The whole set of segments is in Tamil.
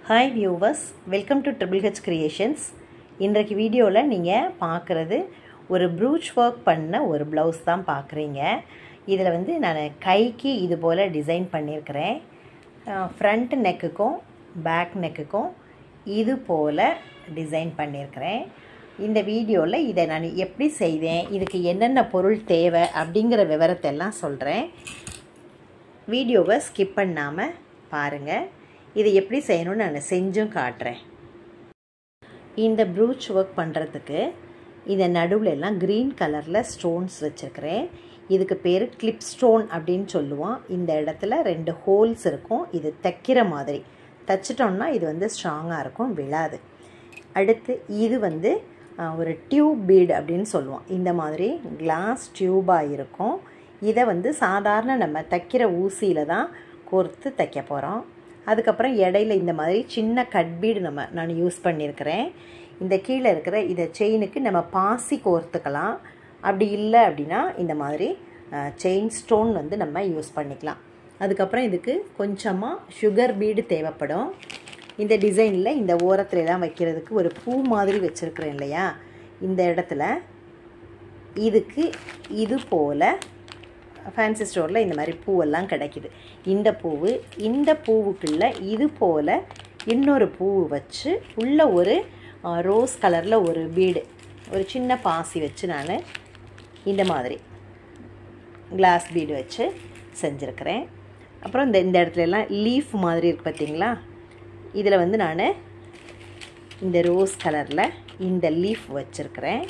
hi viewers welcome to triple H creations இன்றைக்கு வீடியோவில் நீங்கள் பார்க்குறது ஒரு ப்ரூச் ஒர்க் பண்ண ஒரு ப்ளவுஸ் தான் பார்க்குறீங்க இதில் வந்து நான் கைக்கு இது போல் டிசைன் பண்ணியிருக்கிறேன் ஃப்ரண்ட் நெக்குக்கும் பேக் நெக்குக்கும் இது போல் டிசைன் பண்ணியிருக்கிறேன் இந்த வீடியோவில் இதை நான் எப்படி செய்வேன் இதுக்கு என்னென்ன பொருள் தேவை அப்படிங்கிற விவரத்தை எல்லாம் சொல்கிறேன் வீடியோவை ஸ்கிப் பண்ணாமல் பாருங்கள் இது எப்படி செய்யணும்னு நான் செஞ்சும் காட்டுறேன் இந்த ப்ரூச் ஒர்க் பண்ணுறதுக்கு இதை நடுவில் எல்லாம் க்ரீன் கலரில் ஸ்டோன்ஸ் வச்சுருக்கிறேன் இதுக்கு பேர் கிளிப் ஸ்டோன் அப்படின்னு சொல்லுவோம் இந்த இடத்துல ரெண்டு ஹோல்ஸ் இருக்கும் இது தைக்கிற மாதிரி தைச்சிட்டோம்னா இது வந்து ஸ்ட்ராங்காக இருக்கும் விழாது அடுத்து இது வந்து ஒரு டியூப் பீடு அப்படின்னு சொல்லுவோம் இந்த மாதிரி கிளாஸ் டியூபாக இருக்கும் இதை வந்து சாதாரண நம்ம தைக்கிற ஊசியில் தான் கோர்த்து தைக்க போகிறோம் அதுக்கப்புறம் இடையில இந்த மாதிரி சின்ன கட் பீடு நம்ம நான் யூஸ் பண்ணியிருக்கிறேன் இந்த கீழே இருக்கிற இதை செயினுக்கு நம்ம பாசி கோர்த்துக்கலாம் அப்படி இல்லை அப்படின்னா இந்த மாதிரி செயின் ஸ்டோன் வந்து நம்ம யூஸ் பண்ணிக்கலாம் அதுக்கப்புறம் இதுக்கு கொஞ்சமாக சுகர் பீடு தேவைப்படும் இந்த டிசைனில் இந்த ஓரத்துலலாம் வைக்கிறதுக்கு ஒரு பூ மாதிரி வச்சுருக்குறேன் இல்லையா இந்த இடத்துல இதுக்கு இது போல் ஃபேன்சி ஸ்டோரில் இந்த மாதிரி பூவெல்லாம் கிடைக்கிது இந்த பூவு இந்த பூவுக்குள்ளே இது போல் இன்னொரு பூவு வச்சு உள்ள ஒரு ரோஸ் கலரில் ஒரு பீடு ஒரு சின்ன பாசி வச்சு நான் இந்த மாதிரி கிளாஸ் பீடு வச்சு செஞ்சுருக்கிறேன் அப்புறம் இந்த இந்த இடத்துல எல்லாம் லீஃப் மாதிரி இருக்குது பார்த்தீங்களா இதில் வந்து நான் இந்த ரோஸ் கலரில் இந்த லீஃப் வச்சுருக்கிறேன்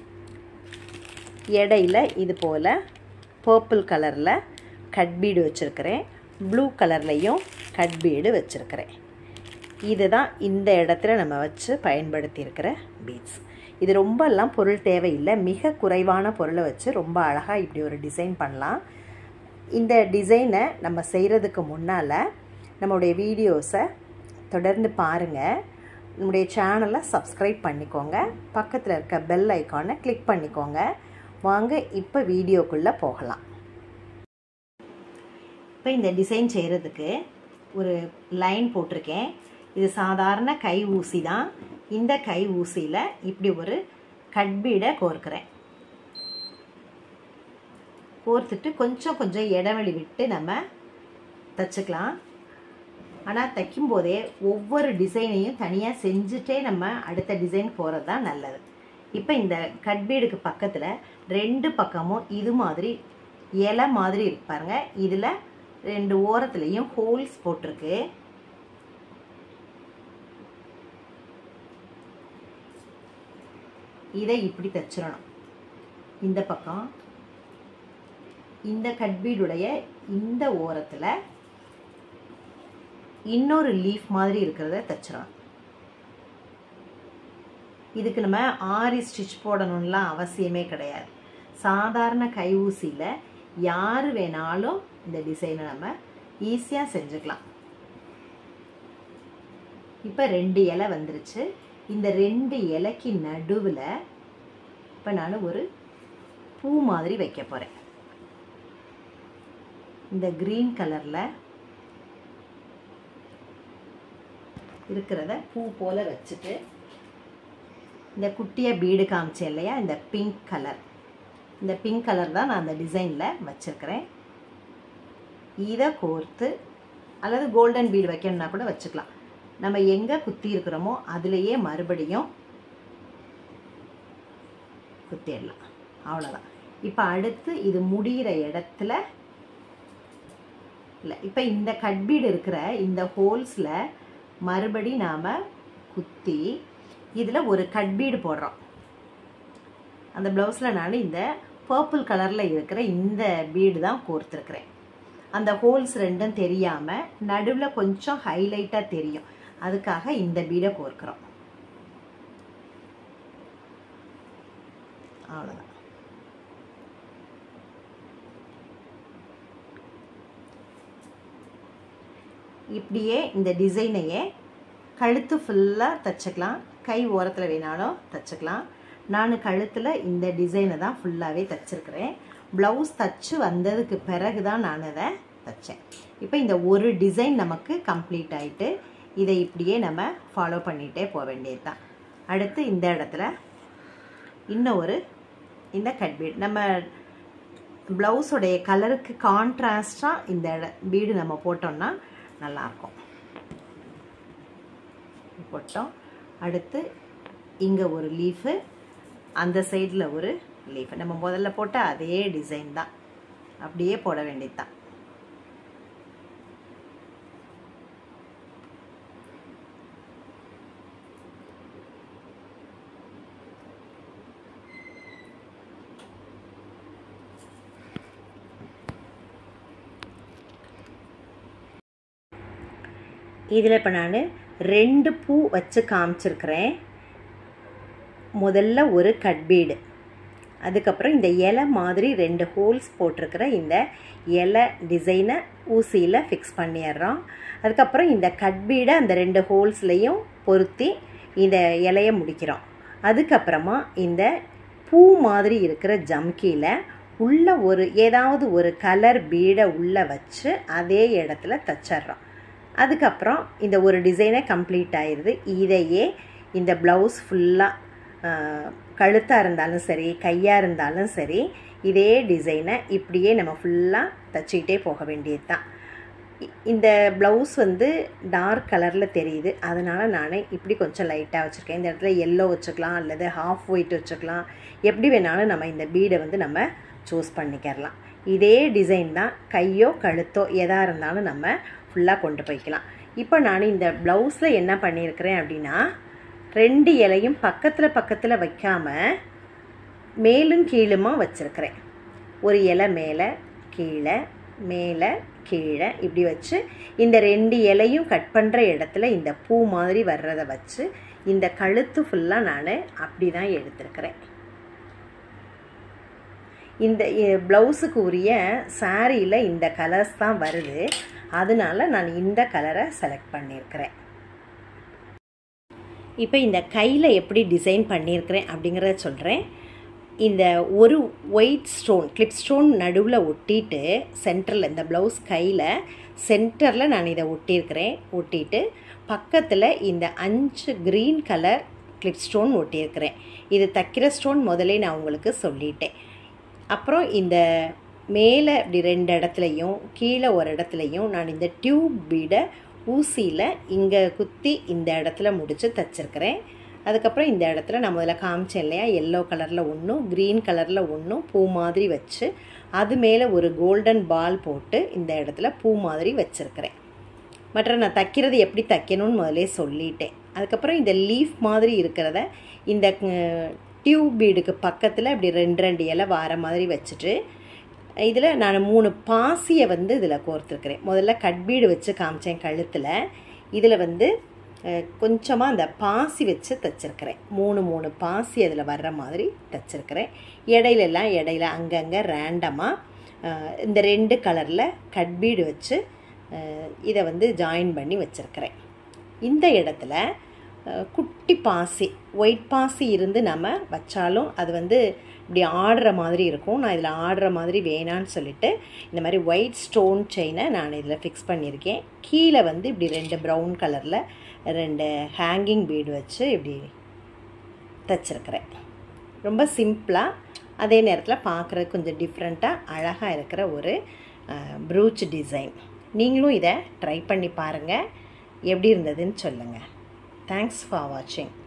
இடையில இது போல் பர்பிள் கலரில் கட் பீடு வச்சுருக்கிறேன் ப்ளூ கலர்லேயும் கட் பீடு வச்சுருக்கிறேன் இது தான் இந்த இடத்துல நம்ம வச்சு பயன்படுத்தியிருக்கிற பீட்ஸ் இது ரொம்பலாம் பொருள் தேவையில்லை மிக குறைவான பொருளை வச்சு ரொம்ப அழகாக இப்படி ஒரு டிசைன் பண்ணலாம் இந்த டிசைனை நம்ம செய்கிறதுக்கு முன்னால் நம்மளுடைய வீடியோஸை தொடர்ந்து பாருங்கள் நம்முடைய சேனலை சப்ஸ்கிரைப் பண்ணிக்கோங்க பக்கத்தில் இருக்க பெல் ஐக்கானை கிளிக் பண்ணிக்கோங்க வாங்க இப்போ வீடியோக்குள்ளே போகலாம் இப்போ இந்த டிசைன் செய்கிறதுக்கு ஒரு லைன் போட்டிருக்கேன் இது சாதாரண கை ஊசி தான் இந்த கை ஊசியில் இப்படி ஒரு கட்பீடை கோர்க்கிறேன் கோர்த்துட்டு கொஞ்சம் கொஞ்சம் இடைவெளி விட்டு நம்ம தைச்சிக்கலாம் ஆனால் தைக்கும்போதே ஒவ்வொரு டிசைனையும் தனியாக செஞ்சுட்டே நம்ம அடுத்த டிசைன் போகிறது தான் நல்லது இப்போ இந்த கட்பீடுக்கு பக்கத்தில் ரெண்டு பக்கமும் இது மாதிரி இலை மாதிரி இருக்கு பாருங்க இதில் ரெண்டு ஓரத்துலேயும் ஹோல்ஸ் போட்டிருக்கு இதை இப்படி தைச்சிடணும் இந்த பக்கம் இந்த கட்பீடுடைய இந்த ஓரத்தில் இன்னொரு லீஃப் மாதிரி இருக்கிறத தைச்சிடணும் இதுக்கு நம்ம ஆரி ஸ்டிச் போடணும்லாம் அவசியமே கிடையாது சாதாரண கை ஊசியில் யார் வேணாலும் இந்த டிசைனை நம்ம ஈஸியாக செஞ்சுக்கலாம் இப்போ ரெண்டு இலை வந்துருச்சு இந்த ரெண்டு இலைக்கு நடுவில் இப்போ நான் ஒரு பூ மாதிரி வைக்க போகிறேன் இந்த க்ரீன் கலரில் இருக்கிறத பூ போல் வச்சுட்டு இந்த குட்டியாக பீடு காமிச்சேன் இல்லையா இந்த பிங்க் கலர் இந்த பிங்க் கலர் தான் நான் அந்த டிசைனில் வச்சுருக்கிறேன் இதை கோர்த்து அல்லது கோல்டன் பீடு வைக்கணும்னா கூட வச்சுக்கலாம் நம்ம எங்கே குத்தி இருக்கிறோமோ அதுலேயே மறுபடியும் குத்திடலாம் அவ்வளோதான் இப்போ அடுத்து இது முடிகிற இடத்துல இல்லை இப்போ இந்த கட்பீடு இருக்கிற இந்த ஹோல்ஸில் மறுபடி நாம் குத்தி இதில் ஒரு கட்பீடு போடுறோம் அந்த ப்ளவுஸில் நான் இந்த பர்பிள் கலரில் இருக்கிற இந்த பீடு தான் கோர்த்துருக்குறேன் அந்த ஹோல்ஸ் ரெண்டும் தெரியாமல் நடுவில் கொஞ்சம் ஹைலைட்டாக தெரியும் அதுக்காக இந்த பீடை கோர்க்குறோம் அவ்வளோதான் இப்படியே இந்த டிசைனையே கழுத்து ஃபுல்லாக தைச்சிக்கலாம் கை ஓரத்தில் வேணாலும் தைச்சிக்கலாம் நான் கழுத்தில் இந்த டிசைனை தான் ஃபுல்லாகவே தைச்சிருக்கிறேன் ப்ளவுஸ் தச்சு வந்ததுக்கு பிறகு தான் நான் அதை தைச்சேன் இப்போ இந்த ஒரு டிசைன் நமக்கு கம்ப்ளீட் ஆகிட்டு இதை இப்படியே நம்ம ஃபாலோ பண்ணிகிட்டே போக வேண்டியது தான் அடுத்து இந்த இடத்துல இன்னும் ஒரு இந்த கட் பீட் நம்ம ப்ளவுஸோடைய கலருக்கு கான்ட்ராஸ்டாக இந்த பீடு நம்ம போட்டோம்னா நல்லாயிருக்கும் போட்டோம் அடுத்து இங்கே ஒரு லீஃபு அந்த சைடில் ஒரு லீஃப் நம்ம முதல்ல போட்ட அதே டிசைன் தான் அப்படியே போட வேண்டியது தான் இதில் இப்போ நான் ரெண்டு பூ வச்சு காமிச்சிருக்கிறேன் முதல்ல ஒரு கட்பீடு அதுக்கப்புறம் இந்த இலை மாதிரி ரெண்டு ஹோல்ஸ் போட்டிருக்கிற இந்த இலை டிசைனை ஊசியில் ஃபிக்ஸ் பண்ணிடுறோம் அதுக்கப்புறம் இந்த கட்பீடை அந்த ரெண்டு ஹோல்ஸ்லையும் பொருத்தி இந்த இலையை முடிக்கிறோம் அதுக்கப்புறமா இந்த பூ மாதிரி இருக்கிற ஜம்கியில் உள்ள ஒரு ஏதாவது ஒரு கலர் பீடை உள்ளே வச்சு அதே இடத்துல தச்சிட்றோம் அதுக்கப்புறம் இந்த ஒரு டிசைனே கம்ப்ளீட் ஆயிடுது இதையே இந்த ப்ளவுஸ் ஃபுல்லாக கழுத்தாக இருந்தாலும் சரி கையாக இருந்தாலும் சரி இதே டிசைனை இப்படியே நம்ம ஃபுல்லாக தச்சிக்கிட்டே போக வேண்டியது தான் இந்த ப்ளவுஸ் வந்து டார்க் கலரில் தெரியுது அதனால் நான் இப்படி கொஞ்சம் லைட்டாக வச்சுருக்கேன் இந்த இடத்துல எல்லோ வச்சுக்கலாம் அல்லது ஹாஃப் ஒயிட் வச்சுக்கலாம் எப்படி வேணாலும் நம்ம இந்த பீடை வந்து நம்ம சூஸ் பண்ணிக்கிறலாம் இதே டிசைன் தான் கையோ கழுத்தோ எதாக இருந்தாலும் நம்ம ஃபுல்லாக கொண்டு போய்க்கலாம் இப்போ நான் இந்த ப்ளவுஸில் என்ன பண்ணியிருக்கிறேன் அப்படின்னா ரெண்டு இலையும் பக்கத்தில் பக்கத்தில் வைக்காமல் மேலும் கீழுமா வச்சுருக்கிறேன் ஒரு இலை மேலே கீழே மேலே கீழே இப்படி வச்சு இந்த ரெண்டு இலையும் கட் பண்ணுற இடத்துல இந்த பூ மாதிரி வர்றதை வச்சு இந்த கழுத்து ஃபுல்லாக நான் அப்படி தான் எடுத்திருக்கிறேன் இந்த ப்ளவுஸுக்கு உரிய சாரியில் இந்த கலர்ஸ் தான் வருது அதனால நான் இந்த கலரை செலக்ட் பண்ணியிருக்கிறேன் இப்போ இந்த கையில் எப்படி டிசைன் பண்ணியிருக்கிறேன் அப்படிங்கிறத சொல்கிறேன் இந்த ஒரு ஒயிட் ஸ்டோன் கிளிப் ஸ்டோன் நடுவில் ஒட்டிட்டு சென்டரில் இந்த ப்ளவுஸ் கையில் சென்டரில் நான் இதை ஒட்டியிருக்கிறேன் ஒட்டிட்டு பக்கத்தில் இந்த அஞ்சு க்ரீன் கலர் கிளிப் ஸ்டோன் ஒட்டியிருக்கிறேன் இது தைக்கிற ஸ்டோன் முதலே நான் உங்களுக்கு சொல்லிட்டேன் அப்புறம் இந்த மேலே இப்படி ரெண்டு இடத்துலையும் கீழே ஒரு இடத்துலையும் நான் இந்த டியூப் பீடை ஊசியில் இங்கே குத்தி இந்த இடத்துல முடித்து தைச்சிருக்கிறேன் அதுக்கப்புறம் இந்த இடத்துல நான் முதல்ல காமிச்சேன் இல்லையா எல்லோ கலரில் ஒன்றும் க்ரீன் கலரில் ஒன்றும் பூ மாதிரி வச்சு அது மேலே ஒரு கோல்டன் பால் போட்டு இந்த இடத்துல பூ மாதிரி வச்சுருக்கிறேன் மற்ற நான் தைக்கிறது எப்படி தைக்கணும்னு முதலே சொல்லிட்டேன் அதுக்கப்புறம் இந்த லீஃப் மாதிரி இருக்கிறத இந்த டியூப் பீடுக்கு பக்கத்தில் இப்படி ரெண்டு ரெண்டு இலை வார மாதிரி வச்சுட்டு இதில் நான் மூணு பாசியை வந்து இதில் கோர்த்துருக்குறேன் முதல்ல கட்பீடு வச்சு காமிச்சேன் கழுத்தில் இதில் வந்து கொஞ்சமாக அந்த பாசி வச்சு தைச்சிருக்கிறேன் மூணு மூணு பாசி அதில் வர்ற மாதிரி தைச்சிருக்கிறேன் இடையிலெல்லாம் இடையில அங்கங்கே ரேண்டமாக இந்த ரெண்டு கலரில் கட்பீடு வச்சு இதை வந்து ஜாயின் பண்ணி வச்சுருக்கிறேன் இந்த இடத்துல குட்டி பாசி ஒயிட் பாசி இருந்து நம்ம வச்சாலும் அது வந்து இப்படி ஆடுற மாதிரி இருக்கும் நான் இதில் ஆடுற மாதிரி வேணான்னு சொல்லிட்டு இந்த மாதிரி ஒயிட் ஸ்டோன் செயினை நான் இதில் ஃபிக்ஸ் பண்ணியிருக்கேன் கீழே வந்து இப்படி ரெண்டு ப்ரௌன் கலரில் ரெண்டு ஹேங்கிங் பீடு வச்சு இப்படி தைச்சிருக்கிறேன் ரொம்ப சிம்பிளாக அதே நேரத்தில் பார்க்குறது கொஞ்சம் டிஃப்ரெண்ட்டாக அழகாக இருக்கிற ஒரு ப்ரூச் டிசைன் நீங்களும் இதை ட்ரை பண்ணி பாருங்கள் எப்படி இருந்ததுன்னு சொல்லுங்கள் தேங்க்ஸ் ஃபார் வாட்சிங்